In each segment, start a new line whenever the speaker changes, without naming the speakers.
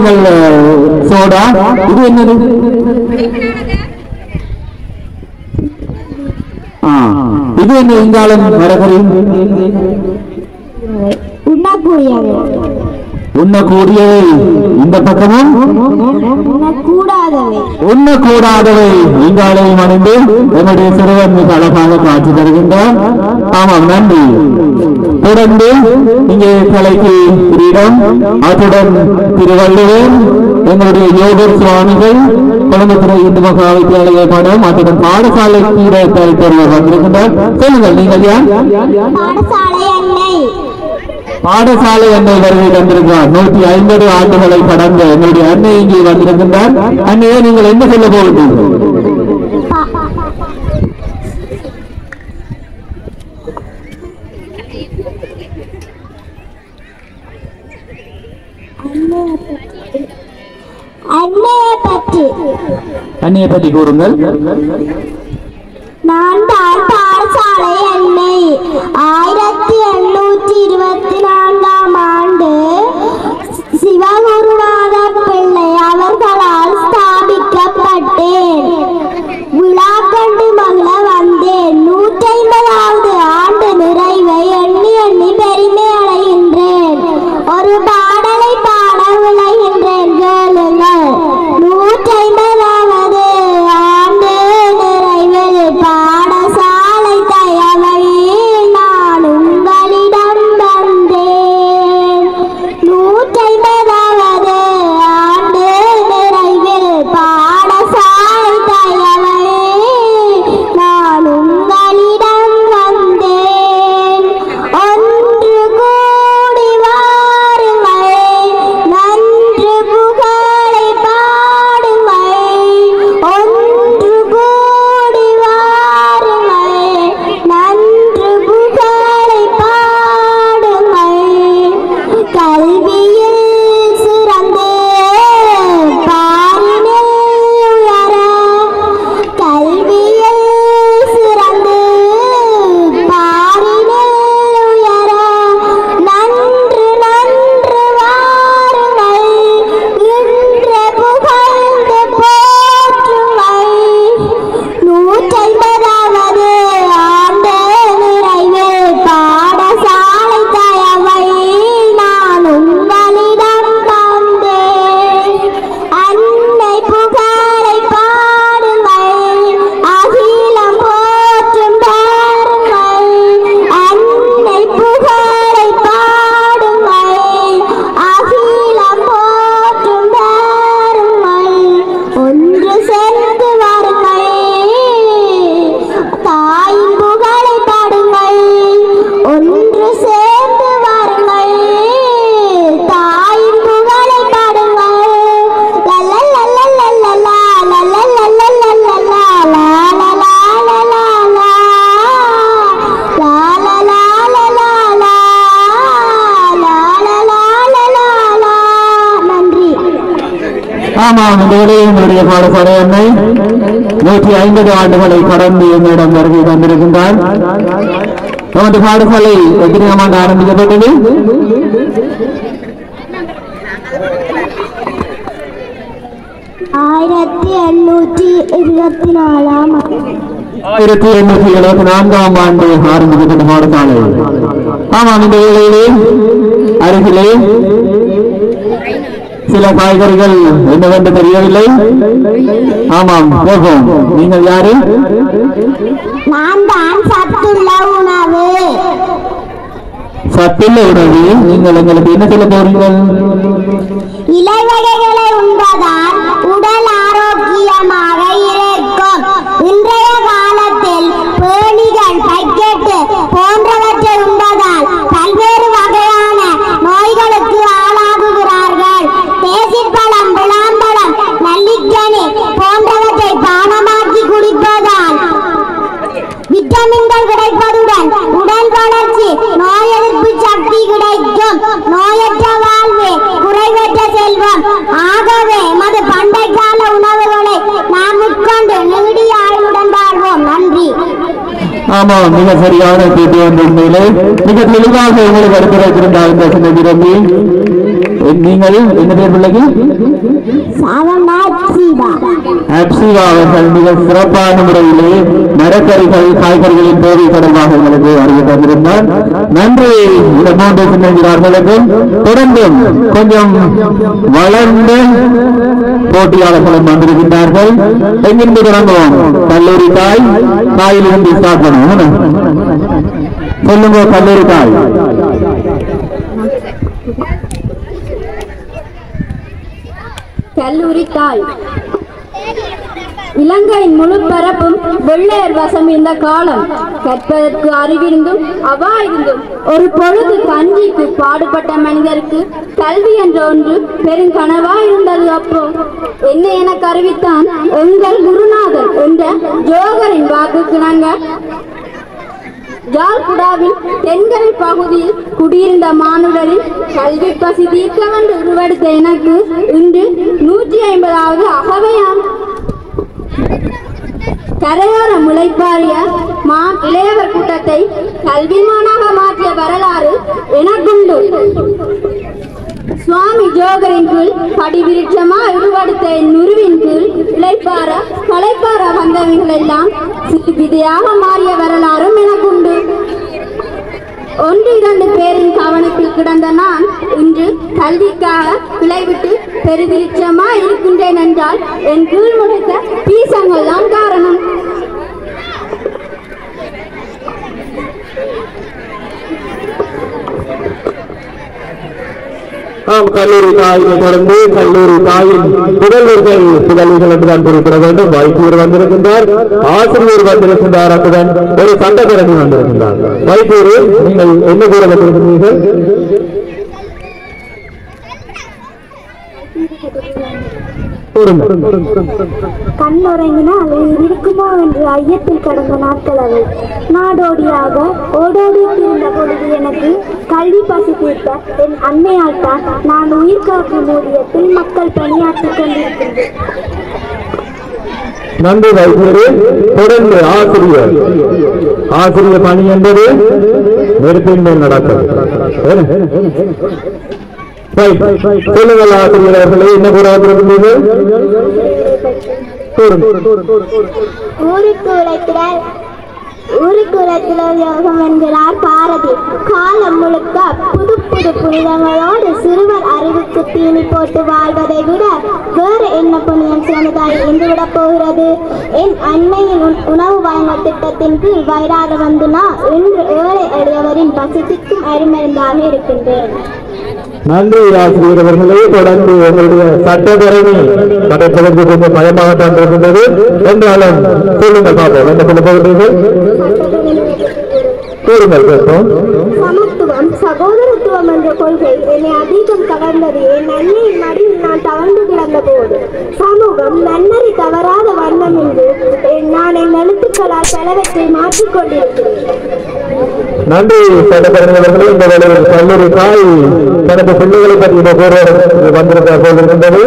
நீங்கள் சோடா இது என்னது ஆ இது என்ன இங்காலம் வரகரி
உண்ணக்கூடியவை
உண்ணக்கூடியவை இந்த பக்கமும்
உண்ணக்கூடாதவை
உண்ணக்கூடாதவை இங்காலையும் அணிந்து என்னுடைய சிறுவன் மிக அழகாக காட்சி தருகின்றார் ஆமாம் நன்றி தொடர்ந்து இங்கே கலைக்கு கிரீடம் அத்துடன் திருவள்ளுவர் எங்களுடைய யோகர் சுவாமிகள் குழந்தைத்துறை இந்து மகா வித்தியாலய படம் அத்துடன் பாடசாலை கீரத்தை பெறுவர் வந்திருக்கின்றார் சொல்லுங்கள் நீங்கள் யார்
பாடசாலை அன்னை
பாடசாலை அன்னை வருகை தந்திருக்கிறார் நூற்றி ஐம்பது ஆண்டுகளை கடந்த எங்களுடைய அன்னை இங்கே வந்திருக்கின்றார் அன்னையே நீங்கள் என்ன சொல்ல போகிறீர்கள்
அன்னையை பற்றி
அன்னையை பற்றி கூறுங்கள்
நான் தான் பாடசாலை அன்னை ஆயிரத்தி எண்ணூற்றி இருபத்தி நான்காம் ஆண்டு சிவகுருநாத பிள்ளை அவர்களால் ஸ்தாபிக்கப்பட்டேன் விழா கண்டு மகிழ வந்தேன் நூற்றி ஐம்பதாவது ஆண்டு நிறைவை எண்ணி எண்ணி பெருமை அடைகின்றேன் ஒரு பாடலை பாட விளைகின்றேன் கேளுங்கள் நூற்றி ஐம்பதாவது ஆண்டு நிறைவில் பாடசாலை தயவை நான் உங்களிடம் வந்தேன் நூற்றி ஐம்பதாவது ஆண்டு நிறைவில் பாடசாலை தயவை நான் உங்களிடம் வந்தேன் ஒன்று கூடி வாருங்கள் நன்று புகழை பாடுங்கள் ஒன்று கூடி வாருங்கள் நன்று புகழை பாடுங்கள் கல்வியில் சிறந்து பாரினில் உயர கல்வியில் சிறந்து பாரினில் உயர நன்று நன்று வாருங்கள் இன்று புகழ்ந்து போற்றுங்கள் நூற்றைம்பதாவது ஆண்டு நிறைவில் பாடசாலை தயவை நான் உங்களிடம் வந்தேன் அன்னை புகழை பாடுங்கள் அகிலம் போற்றும் பாருங்கள் அன்னை புகழை பாடுங்கள் அகிலம் போற்றும் பாருங்கள் ஒன்று சேர்ந்து வாருங்கள் தாயின் புகழை பாடுங்கள் ஒன்று சேர்ந்து வாருங்கள் தாயின் புகழை பாடுங்கள் லலலலலலலா, லலலலலலலா, லாலலாலலாலா, லாலலாலலாலா, லாலலாலலாலா. நன்றி
ஆமாம் இந்த வேளையில் எங்களுடைய பாடசாலை அன்னை நூற்றி ஐம்பது ஆண்டுகளை கடந்து எங்களிடம் வருகை தந்திருக்கின்றார் நமது பாடசாலை எத்தனையாம் ஆண்டு ஆரம்பிக்கப்பட்டது
ஆயிரத்தி எண்ணூற்றி இருபத்தி நாலாம்
ஆயிரத்தி எண்ணூற்றி எழுபத்தி நான்காம் ஆண்டு ஆரம்பிக்கப்பட்ட பாடசாலை ஆமாம் இந்த வேளையிலே அருகிலே சில காய்கறிகள் என்னவென்று தெரியவில்லை ஆமாம் போகும் நீங்கள் யாரு
நான் தான் சத்துள்ள உணவு
சத்துள்ள உணவு நீங்கள் எங்களுக்கு என்ன சொல்ல போறீங்கள்
இலை வகைகளை உண்பதால் உடல் ஆரோக்கியமாக இருக்கும் இன்றைய காலத்தில் பேணிகள் பக்கெட்டு போன்றவற்றை உண்பதால் பல்வேறு வகையான நோய்களுக்கு ஆளாகுகிறார்கள் தேசிப்பழம் விளாம்பழம் நல்லிக்கனி போன்றவற்றை பானமாக்கி குடிப்பதால் விட்டமின்கள் கிடைப்பதுடன் உடல் வளர்ச்சி நோய் எதிர்ப்பு சக்தி கிடைக்கும் நோயற்ற வாழ்வே குறைவற்ற செல்வம் ஆகவே எமது பண்டை கால உணவுகளை நாம் உட்கொண்டு நீடிய ஆயுளுடன் வாழ்வோம் நன்றி
ஆமாம் மிக சரியான பேட்டி ஒன்று உண்மையிலே மிக தெளிவாக உங்களுக்கு எடுத்துரைத்திருந்தார் இந்த சின்ன விரும்பி நீங்கள் என்ன பேர் பிள்ளைக்கு
சாதனா சீதா
அப்சிவா அவர்கள் மிக சிறப்பான முறையிலே மரக்கறிகள் காய்கறிகளின் தேவை தொடர்பாக உங்களுக்கு அறிவு தந்திருந்தார் நன்றி இந்த மூன்று சின்னஞ்சிறார்களுக்கும் தொடர்ந்தும் கொஞ்சம் வளர்ந்த போட்டியாளர்களும் வந்திருக்கின்றார்கள் எங்கிருந்து தொடங்குவோம் கல்லூரி தாய் தாயிலிருந்து ஸ்டார்ட் பண்ணுவோம் சொல்லுங்க கல்லூரி தாய்
கல்லூரி தாய் இலங்கையின் முழு பரப்பும் வெள்ளையர் வசம் இந்த காலம் கற்பதற்கு அறிவிருந்தும் அவா இருந்தும் ஒரு பொழுது கஞ்சிக்கு பாடுபட்ட மனிதருக்கு கல்வி என்ற ஒன்று பெருங்கனவா இருந்தது அப்போ என்ன எனக்கு அறிவித்தான் எங்கள் குருநாதர் என்ற ஜோகரின் வாக்குக்கு நாங்கள் ஜால்குடாவின் தென்கரை பகுதியில் குடியிருந்த மானுடரின் கல்வி பசி தீர்க்கவென்று உருவெடுத்த எனக்கு இன்று நூற்றி ஐம்பதாவது அகவையாம் கரையோர முளைப்பாரிய மா இளையவர் கூட்டத்தை கல்விமானாக மாற்றிய வரலாறு எனக்குண்டு சுவாமி ஜோகரின் கீழ் படிவிருட்சமா உருவெடுத்த நுருவின் கீழ் இளைப்பார களைப்பார வந்தவர்கள் எல்லாம் சிறு விதையாக மாறிய வரலாறும் எனக்குண்டு ஒன்று இரண்டு பேரின் கவனத்தில் கிடந்த நான் இன்று கல்விக்காக கிளைவிட்டு பெருவிருட்சமா இருக்கின்றேன் என்றால் என் கீழ் முளைத்த பீசங்கள் தான் காரணம்
ஆம் கல்லூரி தாயை தொடர்ந்து கல்லூரி தாயின் புதல்வர்கள் புதல்விகள் என்றுதான் குறிப்பிட வேண்டும் வைத்தியர் வந்திருக்கின்றார் ஆசிரியர் வந்திருக்கின்றார் அத்துடன் ஒரு சட்டப்பேரவை வந்திருக்கின்றார் வைத்தியர் நீங்கள் என்ன கூற வந்திருக்கிறீர்கள் கூறுங்கள்.
கண்ணுறங்கினால் உயிர் இருக்குமோ என்று ஐயத்தில் கடந்த நாட்கள் அவை நாடோடியாக ஓடோடி இருந்த பொழுது எனக்கு கல்வி பசி தீர்த்த என் அன்னையால் தான் நான் உயிர் காக்கும் ஊதியத்தில் மக்கள் பணியாற்றிக் கொண்டிருக்கின்றேன்
நன்றி வைத்தியரே தொடர்ந்து ஆசிரியர் ஆசிரியர் பணி என்பது நெருப்பின் மேல் நடக்கும் Right. சொல்லுங்கள் ஆசிரியர் அவர்களே என்ன கூற வந்திருக்கிறீர்கள் கூறுங்கள்
ஊருக்கு உழைக்கிறார் ஊருக்கு உழைக்கிறார் யோகம் என்கிறார் பாரதி காலம் முழுக்க புது புது புனிதங்களோடு சிறுவர் அறிவுக்கு தீனி போட்டு வாழ்வதை விட வேறு என்ன புண்ணியம் சிறந்ததாய் இருந்துவிட போகிறது என் அண்மையின் உண- உணவு வழங்கல் திட்டத்தின் கீழ் வயிறார வந்து நான் இன்று ஏழை எளியவரின் பசிக்கும் அருமருந்தாக இருக்கின்றேன்
நன்றி ஆசிரியர் அவர்களே தொடர்ந்து உங்களுடைய சட்டப்பேரவை நடைபெறுவது கொஞ்சம் பயமாகத்தான் இருக்கின்றது என்றாலும் சொல்லுங்கள் பார்ப்போம் என்ன சொல்ல போகிறீர்கள் கூறுங்கள் கேட்போம்
சமத்துவம் சகோதரத்துவம் என்ற கொள்கை என்னை அதிகம் கவர்ந்தது என் அன்னையின் மடியில் நான் தவழ்ந்து கிடந்த போது சமூகம் நன்னறி தவறாத வண்ணம் என்று என் நான் என் எழுத்துக்களால் பலவற்றை மாற்றிக் கொண்டிருக்கிறேன்
நன்றி சட்டப்பேரவை அவர்களே இந்த வேளையில் கல்லூரி தாய் தனது பிள்ளைகளை பற்றி இந்த கூற வந்திருக்கார் போல் இருக்கின்றது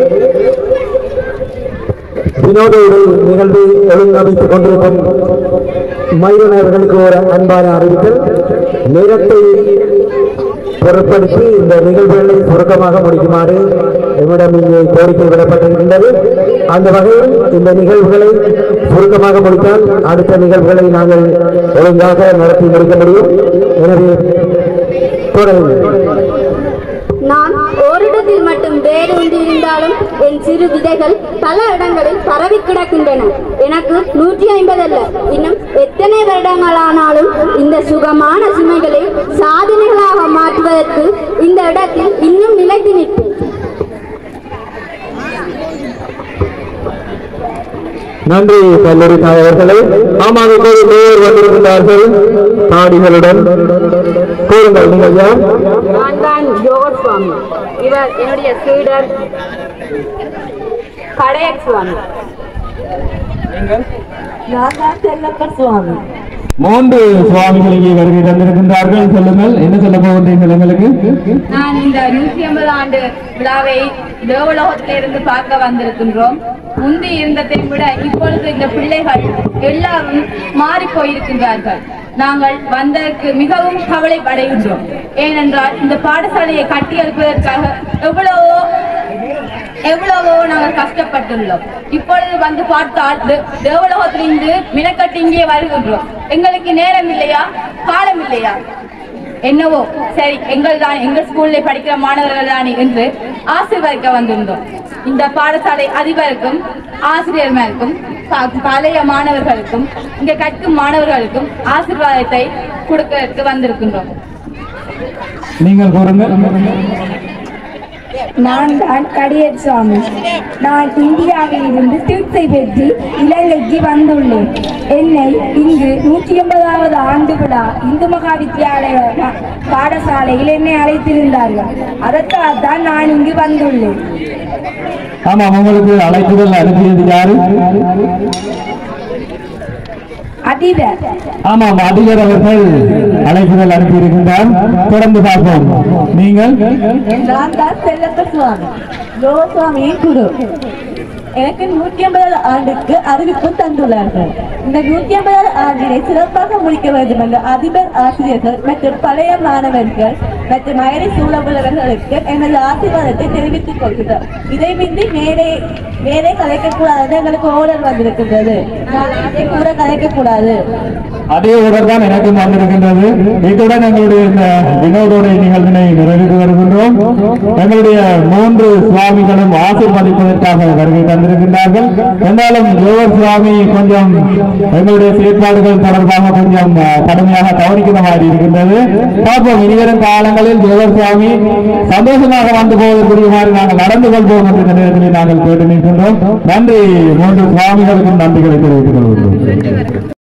வினோத நிகழ்வை ஒழுங்கமைத்துக் கொண்டிருக்கும் மயூரன் அவர்களுக்கு ஒரு அன்பான அறிவித்தல் நேரத்தை பொருட்படுத்தி இந்த நிகழ்வுகளை சுருக்கமாக முடிக்குமாறு எம்மிடம் இங்கே கோரிக்கை விடப்பட்டிருக்கின்றது அந்த வகையில் இந்த நிகழ்வுகளை சுருக்கமாக முடித்தால் அடுத்த நிகழ்வுகளை நாங்கள் ஒழுங்காக நடத்தி முடிக்க முடியும் எனவே தொடருங்கள்
நான் ஓரிடத்தில் மட்டும் வேறு இருந்தாலும் என் சிறு விதைகள் பல இடங்களில் பரவி கிடக்கின்றன எனக்கு நூற்றி ஐம்பது அல்ல இன்னும் எத்தனை வருடங்களானாலும் இந்த சுகமான சுமைகளை சாதனைகளாக மாற்றுவதற்கு இந்த இடத்தில் இன்னும் நிலைத்து நிற்பேன்
நன்றி கல்லூரி தாய் அவர்களே ஆமாம் இப்போது மேயர் வந்திருக்கிறார்கள் தாடிகளுடன் கூறுங்கள் நீங்கள் யார்
நான் தான் ஜோகர் சுவாமி இவர் என்னுடைய சீடர் கடையக் சுவாமி நான் தான் செல்லப்பர் சுவாமி
மூன்று சுவாமிகள் இங்கே வருகை தந்திருக்கின்றார்கள் சொல்லுங்கள் என்ன சொல்ல போகின்றீர்கள் எங்களுக்கு
நான் இந்த நூற்றி ஐம்பது ஆண்டு விழாவை தேவலோகத்திலிருந்து பார்க்க வந்திருக்கின்றோம் முந்தி இருந்ததை விட இப்பொழுது இந்த பிள்ளைகள் எல்லாரும் மாறி போயிருக்கின்றார்கள் நாங்கள் வந்ததற்கு மிகவும் கவலைப்படைகின்றோம் ஏனென்றால் இந்த பாடசாலையை கட்டி எழுப்பதற்காக எவ்வளவோ எவ்வளவோ நாங்கள் கஷ்டப்பட்டுள்ளோம் இப்பொழுது வந்து பார்த்தால் தே- தேவலோகத்திலிருந்து மினக்கட்டி இங்கே வருகின்றோம் எங்களுக்கு நேரம் இல்லையா காலம் இல்லையா என்னவோ சரி எங்கள் தான் எங்கள் ஸ்கூல்ல படிக்கிற மாணவர்கள் தானே என்று ஆசீர்வதிக்க வந்திருந்தோம் இந்த பாடசாலை அதிபருக்கும் ஆசிரியர்களுக்கும் ப- பழைய மாணவர்களுக்கும் இங்க கற்கும் மாணவர்களுக்கும் ஆசீர்வாதத்தை கொடுக்கறதுக்கு வந்திருக்கின்றோம்
நீங்கள் கூறுங்கள்
நான் தான் கடியர் சுவாமி நான் இந்தியாவில் இருந்து சிகிச்சை பெற்று இலங்கைக்கு வந்துள்ளேன் என்னை இங்கு நூற்றி எண்பதாவது ஆண்டு விழா இந்து மகா வித்தியாலய பா- பாடசாலையில் என்னை அழைத்திருந்தார்கள் அதற்காக தான் நான் இங்கு வந்துள்ளேன்
ஆமாம் உங்களுக்கு அழைப்புதல் அனுப்பியது யாரு
அதிபர்
ஆமாம் அதிபர் அவர்கள் அழைப்புதல் அனுப்பியிருக்கின்றார் தொடர்ந்து பார்ப்போம் நீங்கள்
நான் தான் செல்லத்த சுவாமி லோகசுவாமியின் குரு எனக்கு நூற்றி ஐம்பதாவது ஆண்டுக்கு அறிவிப்பு தந்துள்ளார்கள் இந்த நூற்றி ஐம்பதாவது ஆண்டினை சிறப்பாக முடிக்க வேண்டும் என்ற அதிபர் ஆசிரியர்கள் மற்றும் பழைய மாணவர்கள் மற்றும் மயரை சூழவுள்ளவர்களுக்கு எனது ஆசீர்வாதத்தை தெரிவித்துக் கொள்கிறோம் இதை மின்றி மேலே மேலே கலைக்கக்கூடாது எங்களுக்கு ஓடர் வந்திருக்கின்றது நான் அதை கூட கலைக்கக்கூடாது
அதே உடல் தான் எனக்கும் வந்திருக்கின்றது இத்துடன் எங்களுடைய இந்த வினோதோடைய நிகழ்வினை நிறைவேற்றி வருகின்றோம் எங்களுடைய மூன்று சுவாமிகளும் ஆசீர்வதிப்பதற்காக வருகை தந்திருக்கின்றார்கள் என்றாலும் யோகர் சுவாமி கொஞ்சம் எங்களுடைய செயற்பாடுகள் தொடர்பாக கொஞ்சம் அஹ், கடுமையாக கவனிக்கிற மாதிரி இருக்கின்றது பார்ப்போம் இனிவரும் காலங்களில் யோகர் சுவாமி சந்தோஷமாக வந்து போவதற்குரிய மாதிரி நாங்கள் நடந்து கொள்வோம் என்ற இந்த நேரத்தில் நாங்கள் கேட்டு நிற்கின்றோம் நன்றி மூன்று சுவாமிகளுக்கும் நன்றிகளை தெரிவித்துக் கொள்கின்றோம்